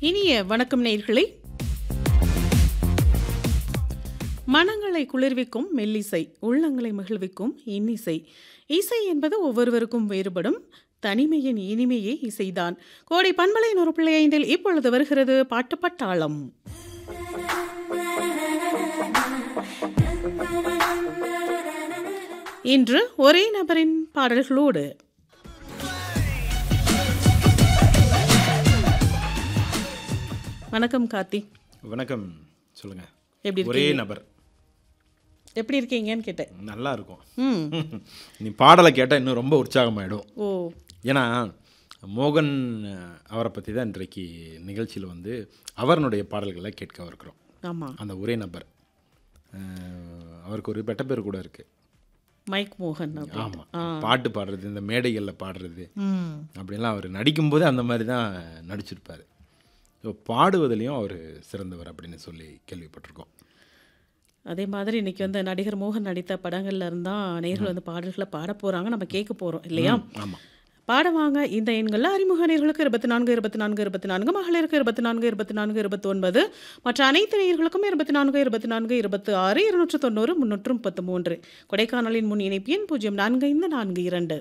இனிய வணக்கம் நேயர்களே மனங்களை குளிர்விக்கும் மெல்லிசை உள்ளங்களை மகிழ்விக்கும் இன்னிசை இசை என்பது ஒவ்வொருவருக்கும் வேறுபடும் தனிமையின் இனிமையே இசைதான் கோடை பண்பலை நூறு பிள்ளை ஐந்தில் இப்பொழுது வருகிறது பாட்டு பட்டாளம் இன்று ஒரே நபரின் பாடல்களோடு வணக்கம் கார்த்தி வணக்கம் சொல்லுங்க எப்படி ஒரே இருக்கீங்க நபர் எப்படி இருக்கீங்கன்னு கேட்டேன் நல்லா இருக்கும் ம் நீ பாடலை கேட்டால் இன்னும் ரொம்ப உற்சாகமாயிடும் ஓ ஏன்னா மோகன் அஹ், அவரை பற்றி தான் இன்றைக்கு நிகழ்ச்சியில் வந்து அவருடைய பாடல்களை கேட்க இருக்கிறோம் ஆமாம் அந்த ஒரே நபர் அஹ், அவருக்கு ஒரு பெட்ட பேர் கூட இருக்குது மைக் மோகன் அப்படி. ஆமாம் பாட்டு பாடுறது இந்த மேடைகளில் பாடுறது ம் அப்படின்லாம் அவர் நடிக்கும்போது அந்த மாதிரி தான் நடிச்சிருப்பார் ஸோ பாடுவதிலையும் அவர் சிறந்தவர் அப்படின்னு சொல்லி கேள்விப்பட்டிருக்கோம் அதே மாதிரி இன்னைக்கு வந்து நடிகர் மோகன் நடித்த படங்கள்ல இருந்தா நேர்கள் வந்து பாடல்களை பாட போறாங்க நம்ம கேட்க போறோம் இல்லையா ஆமாம் பாடவாங்க இந்த எண்களில் அறிமுக நேர்களுக்கு இருபத்தி நான்கு இருபத்தி நான்கு இருபத்தி நான்கு மகளிருக்கு இருபத்தி நான்கு இருபத்தி நான்கு இருபத்தி ஒன்பது மற்ற அனைத்து நேயர்களுக்கும் இருபத்தி நான்கு இருபத்தி நான்கு இருபத்தி ஆறு இருநூற்று தொண்ணூறு முன்னூற்று முப்பத்து மூன்று கொடைக்கானலின் முன் இணைப்பு எண் பூஜ்ஜியம் நான்கு ஐந்து நான்கு இரண்டு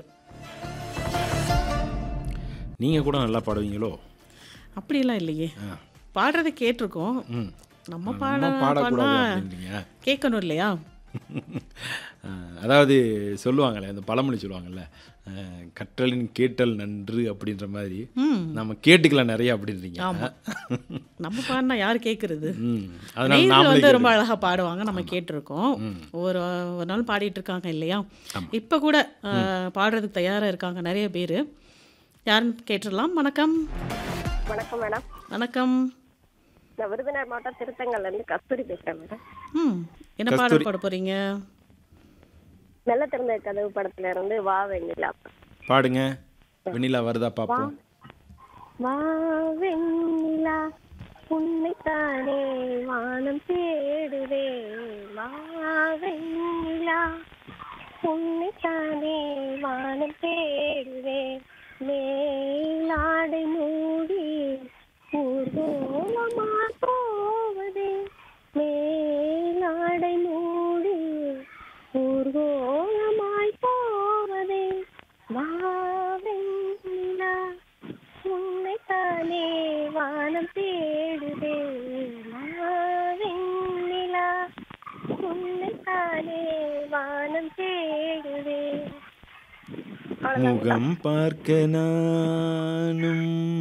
நீங்கள் கூட நல்லா பாடுவீங்களோ அப்படியெல்லாம் இல்லையே ஆ பாடுறதை கேட்டிருக்கோம் ம் நம்ம நம்ம பாட பாடக்கூடாது பாடினா அப்படின்றீங்க கேட்கணும் இல்லையா அஹ், அதாவது சொல்லுவாங்களே அந்த பழமொழி சொல்லுவாங்கல்ல அஹ், கற்றலின் கேட்டல் நன்று அப்படின்ற மாதிரி ம் நம்ம கேட்டுக்கலாம் நிறைய அப்படின்றீங்க ஆமா. நம்ம பாடினா யார் கேட்கறது ம் அதனால நேயர்கள் நாமளே வந்து ரொம்ப கேட்டுக்கலாம். அழகா பாடுவாங்க நம்ம கேட்டிருக்கோம் ஒரு ஒரு நாள் பாடிட்டு இருக்காங்க இல்லையா இப்ப கூட அஹ், பாடுறதுக்கு தயாரா இருக்காங்க நிறைய பேர் யாருன்னு கேட்டுடலாம் வணக்கம் வணக்கம் மேடம் வணக்கம் நான் விருதுநகர் மாவட்டம் திருத்தங்கல்ல இருந்து கஸ்தூரி பேசுறேன் மேடம் ம் என்ன பாடல் பாட போறீங்க மெல்ல திறந்த கதவு படத்துல இருந்து வா வெண்ணிலா பாடுங்க வெண்ணிலா வருதா பார்ப்போம் வா வெண்ணிலா உன்னைத்தானே வானம் தேடுவே வா வெண்ணிலா உன்னைத்தானே வானம் தேடுவே மேலாடை மூடி ஊர்வலமா போவதே மேலாடை மூடி ஊர்வலமாய் போவதே வாவெண்ணிலா உன்னைத்தானே வானம் தேடுதே வாவெண்ணிலா உன்னைத்தானே வானம் தேடுதே முகம் பார்க்க நானும்